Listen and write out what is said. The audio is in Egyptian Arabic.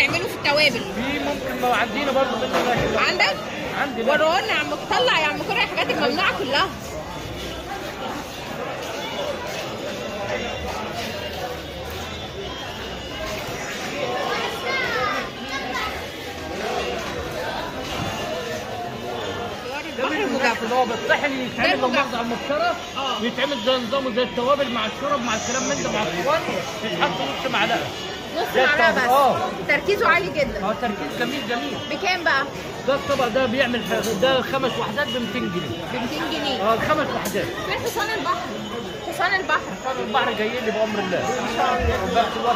بتعمله في التوابل في ممكن لو عندنا برضه باذن الله كده. عندك عندي لا. ورونا يا عم طلع يا عم كل الحاجات الممنوعه كلها ده البحر من المجفف الناس اللي هو بالطحن يتعمل ده لو المجفف. مؤاخذة على المبشره اه. ويتعمل زي نظامه زي التوابل مع الشرب مع الكلام من ده مع الصوان يتحط نص معلقه نص ده معلقه الطبق. اه. بس تركيزه عالي جدا اه تركيز جميل جميل بكام بقى؟ ده الطبق ده بيعمل ده خمس وحدات ب 200 جنيه ب 200 جنيه اه خمس وحدات فين حصان البحر؟ حصان البحر البحر جاي لي بامر الله ان شاء الله